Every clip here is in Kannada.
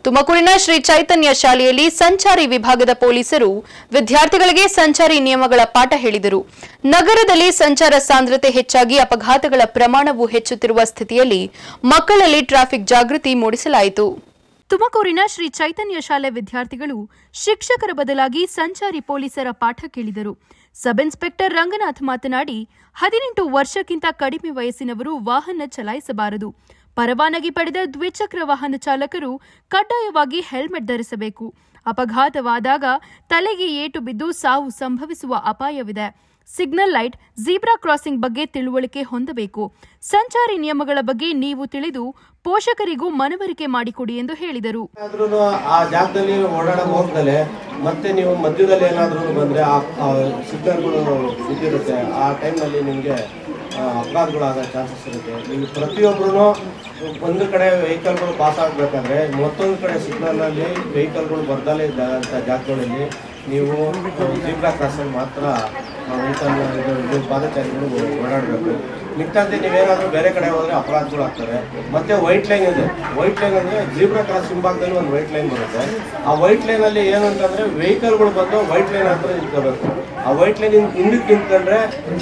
ತುಮಕೂರಿನ ಶ್ರೀ ಚೈತನ್ಯ ಶಾಲೆಯಲ್ಲಿ ಸಂಚಾರಿ ವಿಭಾಗದ ಪೊಲೀಸರು ವಿದ್ಯಾರ್ಥಿಗಳಿಗೆ ಸಂಚಾರಿ ನಿಯಮಗಳ ಪಾಠ ಹೇಳಿದರು ನಗರದಲ್ಲಿ ಸಂಚಾರ ಸಾಂದ್ರತೆ ಹೆಚ್ಚಾಗಿ ಅಪಘಾತಗಳ ಪ್ರಮಾಣವು ಹೆಚ್ಚುತ್ತಿರುವ ಸ್ಥಿತಿಯಲ್ಲಿ ಮಕ್ಕಳಲ್ಲಿ ಟ್ರಾಫಿಕ್ ಜಾಗೃತಿ ಮೂಡಿಸಲಾಯಿತು ತುಮಕೂರಿನ ಶ್ರೀ ಚೈತನ್ಯ ಶಾಲೆ ವಿದ್ಯಾರ್ಥಿಗಳು ಶಿಕ್ಷಕರ ಬದಲಾಗಿ ಸಂಚಾರಿ ಪೊಲೀಸರ ಪಾಠ ಕೇಳಿದರು ಸಬ್ ಇನ್ಸ್ಪೆಕ್ಟರ್ ರಂಗನಾಥ್ ಮಾತನಾಡಿ ಹದಿನೆಂಟು ವರ್ಷಕ್ಕಿಂತ ಕಡಿಮೆ ವಯಸ್ಸಿನವರು ವಾಹನ ಚಲಾಯಿಸಬಾರದು ಪರವಾನಗಿ ಪಡೆದ ದ್ವಿಚಕ್ರ ವಾಹನ ಚಾಲಕರು ಕಡ್ಡಾಯವಾಗಿ ಹೆಲ್ಮೆಟ್ ಧರಿಸಬೇಕು ಅಪಘಾತವಾದಾಗ ತಲೆಗೆ ಏಟು ಬಿದ್ದು ಸಾವು ಸಂಭವಿಸುವ ಅಪಾಯವಿದೆ ಸಿಗ್ನಲ್ ಲೈಟ್ ಜೀಬ್ರಾ ಕ್ರಾಸಿಂಗ್ ಬಗ್ಗೆ ತಿಳುವಳಿಕೆ ಹೊಂದಬೇಕು ಸಂಚಾರಿ ನಿಯಮಗಳ ಬಗ್ಗೆ ನೀವು ತಿಳಿದು ಪೋಷಕರಿಗೂ ಮನವರಿಕೆ ಮಾಡಿಕೊಡಿ ಎಂದು ಹೇಳಿದರು ಆದ್ರೂ ಆ ಜಾಗದಲ್ಲಿ ಓಡಾಡಕ್ ಹೋಗ್ದಲೆ ಮತ್ತೆ ನೀವು ಮಧ್ಯದಲ್ಲಿ ಏನಾದ್ರೂ ಬಂದ್ರೆ ಆ ಸಿಗ್ನಲ್ಗಳು ಬಿದ್ದಿರುತ್ತೆ ಆ ಟೈಮ್ನಲ್ಲಿ ನಿಮಗೆ ಅಪಘಾತಗಳಾಗೋ ಚಾನ್ಸಸ್ ಇರುತ್ತೆ ನೀವು ಪ್ರತಿಯೊಬ್ಬರು ಒಂದು ಕಡೆ ವೆಹಿಕಲ್ಗಳು ಪಾಸ್ ಆಗಬೇಕಾದ್ರೆ ಮತ್ತೊಂದು ಕಡೆ ಸಿಗ್ನಲ್ನಲ್ಲಿ ವೆಹಿಕಲ್ಗಳು ಬರ್ದಲೇ ಇದ್ದಂಥ ಜಾಗಗಳಲ್ಲಿ ನೀವು ಜೀಬ್ರಾ ಕ್ರಾಸಲ್ಲಿ ಮಾತ್ರ ವೆಹಿಕಲ್ ಇದು ಪಾದಚಾರಿಗಳು ಓಡಾಡಬೇಕು ಮಿಕ್ಕಂತೆ ನೀವೇನಾದರೂ ಬೇರೆ ಕಡೆ ಹೋದರೆ ಅಪರಾಧಗಳು ಆಗ್ತವೆ ಮತ್ತೆ ವೈಟ್ ಲೈನ್ ಇದೆ ವೈಟ್ ಲೈನ್ ಅಂದರೆ ಜೀಬ್ರಾ ಕ್ರಾಸ್ ಹಿಂಭಾಗದಲ್ಲಿ ಒಂದು ವೈಟ್ ಲೈನ್ ಬರುತ್ತೆ ಆ ವೈಟ್ ಲೈನಲ್ಲಿ ಏನು ಅಂತಂದರೆ ವೆಹಿಕಲ್ಗಳು ಬಂದು ವೈಟ್ ಲೈನ್ ಹತ್ರ ನಿಂತ್ಕೋಬೇಕು ಆ ವೈಟ್ ಲೈನ್ ಹಿಂದಕ್ಕೆ ನಿಂತ್ಕೊಂಡ್ರೆ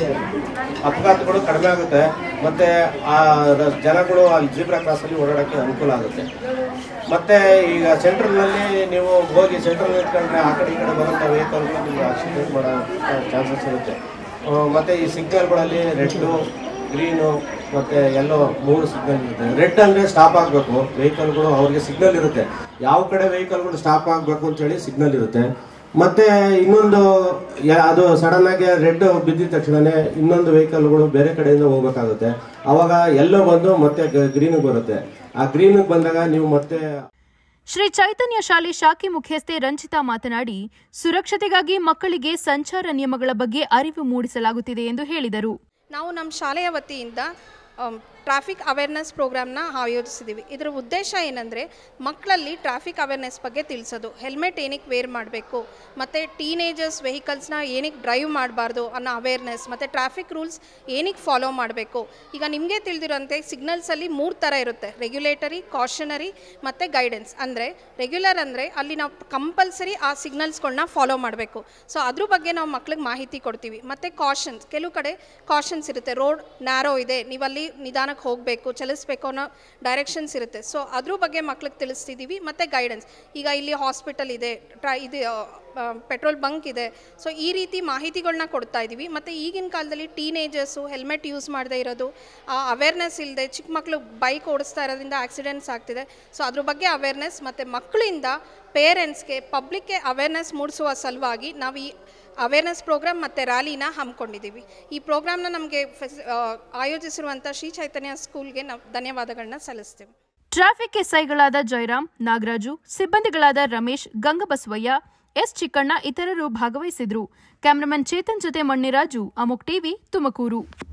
ಅಪಘಾತಗಳು ಕಡಿಮೆ ಆಗುತ್ತೆ ಮತ್ತೆ ಆ ರ- ಜನಗಳು ಅಲ್ಲಿ ಜೀಬ್ರಾ ಕ್ರಾಸಲ್ಲಿ ಓಡಾಡೋಕ್ಕೆ ಅನುಕೂಲ ಆಗುತ್ತೆ ಮತ್ತೆ ಈಗ ಸೆಂಟ್ರಲ್ನಲ್ಲಿ ನೀವು ಹೋಗಿ ಸೆಂಟ್ರಲ್ ನಿಂತ್ಕೊಂಡ್ರೆ ಆ ಕಡೆ ಈ ಕಡೆ ಬರೋಂಥ ವೆಹಿಕಲ್ಗಳು ನಿಮಗೆ ಆಕ್ಸಿಡೆಂಟ್ ಮಾಡೋ ಚಾನ್ಸಸ್ ಇರುತ್ತೆ ಆ, ಮತ್ತೆ ಈ ಸಿಗ್ನಲ್ಗಳಲ್ಲಿ ರೆಡ್ಡು ಗ್ರೀನು ಮತ್ತೆ ಎಲ್ಲೋ ಮೂರು ಸಿಗ್ನಲ್ ಇರುತ್ತೆ ರೆಡ್ ಅಂದರೆ ಸ್ಟಾಪ್ ಆಗಬೇಕು ವೆಹಿಕಲ್ಗಳು ಅವ್ರಿಗೆ ಸಿಗ್ನಲ್ ಇರುತ್ತೆ ಯಾವ ಕಡೆ ವೆಹಿಕಲ್ಗಳು ಸ್ಟಾಪ್ ಆಗಬೇಕು ಅಂತೇಳಿ ಸಿಗ್ನಲ್ ಇರುತ್ತೆ ಮತ್ತೆ ಇನ್ನೊಂದು ಯಾ- ಅದು ಸಡನ್ ಆಗಿ ರೆಡ್ ಬಿದ್ದಿದ ತಕ್ಷಣನೇ ಇನ್ನೊಂದು ವೆಹಿಕಲ್ಗಳು ಬೇರೆ ಕಡೆಯಿಂದ ಹೋಗ್ಬೇಕಾಗುತ್ತೆ ಅವಾಗ ಎಲ್ಲೋ ಬಂದು ಮತ್ತೆ ಗ್ರೀನಿಗೆ ಬರುತ್ತೆ ಆ ಗ್ರೀನಿಗೆ ಬಂದಾಗ ನೀವು ಮತ್ತೆ ಶ್ರೀ ಚೈತನ್ಯ ಶಾಲೆ ಶಾಖೆ ಮುಖ್ಯಸ್ಥೆ ರಂಜಿತಾ ಮಾತನಾಡಿ ಸುರಕ್ಷತೆಗಾಗಿ ಮಕ್ಕಳಿಗೆ ಸಂಚಾರ ನಿಯಮಗಳ ಬಗ್ಗೆ ಅರಿವು ಮೂಡಿಸಲಾಗುತ್ತಿದೆ ಎಂದು ಹೇಳಿದರು ನಾವು ನಮ್ಮ ಶಾಲೆಯ ವತಿಯಿಂದ ಟ್ರಾಫಿಕ್ ಅವೇರ್ನೆಸ್ ಪ್ರೋಗ್ರಾಮ್ನ ಆಯೋಜಿಸಿದ್ದೀವಿ ಇದರ ಉದ್ದೇಶ ಏನಂದರೆ ಮಕ್ಕಳಲ್ಲಿ ಟ್ರಾಫಿಕ್ ಅವೇರ್ನೆಸ್ ಬಗ್ಗೆ ತಿಳಿಸೋದು ಹೆಲ್ಮೆಟ್ ಏನಕ್ಕೆ ವೇರ್ ಮಾಡಬೇಕು ಮತ್ತು ಟೀನೇಜರ್ಸ್ ವೆಹಿಕಲ್ಸ್ನ ಏನಕ್ಕೆ ಡ್ರೈವ್ ಮಾಡಬಾರ್ದು ಅನ್ನೋ ಅವೇರ್ನೆಸ್ ಮತ್ತು ಟ್ರಾಫಿಕ್ ರೂಲ್ಸ್ ಏನಕ್ಕೆ ಫಾಲೋ ಮಾಡಬೇಕು ಈಗ ನಿಮಗೆ ತಿಳಿದಿರೋಂತೆ ಸಿಗ್ನಲ್ಸಲ್ಲಿ ಮೂರು ಥರ ಇರುತ್ತೆ ರೆಗ್ಯುಲೇಟರಿ ಕಾಷನರಿ ಮತ್ತು ಗೈಡೆನ್ಸ್ ಅಂದರೆ ರೆಗ್ಯುಲರ್ ಅಂದರೆ ಅಲ್ಲಿ ನಾವು ಕಂಪಲ್ಸರಿ ಆ ಸಿಗ್ನಲ್ಸ್ಗಳನ್ನ ಫಾಲೋ ಮಾಡಬೇಕು ಸೊ ಅದ್ರ ಬಗ್ಗೆ ನಾವು ಮಕ್ಳಿಗೆ ಮಾಹಿತಿ ಕೊಡ್ತೀವಿ ಮತ್ತು ಕಾಷನ್ಸ್ ಕೆಲವು ಕಡೆ ಕಾಷನ್ಸ್ ಇರುತ್ತೆ ರೋಡ್ ನ್ಯಾರೋ ಇದೆ ನೀವಲ್ಲಿ ನಿಧಾನಕ್ಕೆ ಹೋಗಬೇಕು ಚಲಿಸ್ಬೇಕು ಅನ್ನೋ ಡೈರೆಕ್ಷನ್ಸ್ ಇರುತ್ತೆ ಸೊ ಅದ್ರ ಬಗ್ಗೆ ಮಕ್ಳಿಗೆ ತಿಳಿಸ್ತಿದ್ದೀವಿ ಮತ್ತು ಗೈಡೆನ್ಸ್ ಈಗ ಇಲ್ಲಿ ಹಾಸ್ಪಿಟಲ್ ಇದೆ ಟ್ರಾ ಇದು ಪೆಟ್ರೋಲ್ ಬಂಕ್ ಇದೆ ಸೊ ಈ ರೀತಿ ಮಾಹಿತಿಗಳನ್ನ ಕೊಡ್ತಾ ಇದ್ದೀವಿ ಮತ್ತು ಈಗಿನ ಕಾಲದಲ್ಲಿ ಟೀನೇಜರ್ಸು ಹೆಲ್ಮೆಟ್ ಯೂಸ್ ಮಾಡದೇ ಇರೋದು ಆ ಅವೇರ್ನೆಸ್ ಇಲ್ಲದೆ ಚಿಕ್ಕ ಮಕ್ಕಳು ಬೈಕ್ ಓಡಿಸ್ತಾ ಇರೋದ್ರಿಂದ ಆಕ್ಸಿಡೆಂಟ್ಸ್ ಆಗ್ತಿದೆ ಸೊ ಅದ್ರ ಬಗ್ಗೆ ಅವೇರ್ನೆಸ್ ಮತ್ತು ಮಕ್ಕಳಿಂದ ಪೇರೆಂಟ್ಸ್ಗೆ ಪಬ್ಲಿಕ್ಗೆ ಅವೇರ್ನೆಸ್ ಮೂಡಿಸುವ ಸಲುವಾಗಿ ನಾವು ಈ ಅವೇರ್ನೆಸ್ ಪ್ರೋಗ್ರಾಮ್ ಮತ್ತು ರ್ಯಾಲಿನ ಹಮ್ಮಿಕೊಂಡಿದ್ದೀವಿ ಈ ಪ್ರೋಗ್ರಾಮ್ನ ನಮಗೆ ಆಯೋಜಿಸಿರುವಂಥ ಶ್ರೀ ಚೈತನ್ಯ ಸ್ಕೂಲ್ಗೆ ನಾವು ಧನ್ಯವಾದಗಳನ್ನ ಸಲ್ಲಿಸ್ತೀವಿ ಟ್ರಾಫಿಕ್ ಎಸ್ಐಗಳಾದ ಜಯರಾಮ್ ನಾಗರಾಜು ಸಿಬ್ಬಂದಿಗಳಾದ ರಮೇಶ್ ಗಂಗಬಸವಯ್ಯ ಎಸ್ ಚಿಕ್ಕಣ್ಣ ಇತರರು ಭಾಗವಹಿಸಿದ್ರು ಕ್ಯಾಮರಾಮನ್ ಚೇತನ್ ಜೊತೆ ಮಣ್ಣಿರಾಜು ಅಮುಕ್ ಟಿವಿ ತುಮಕೂರು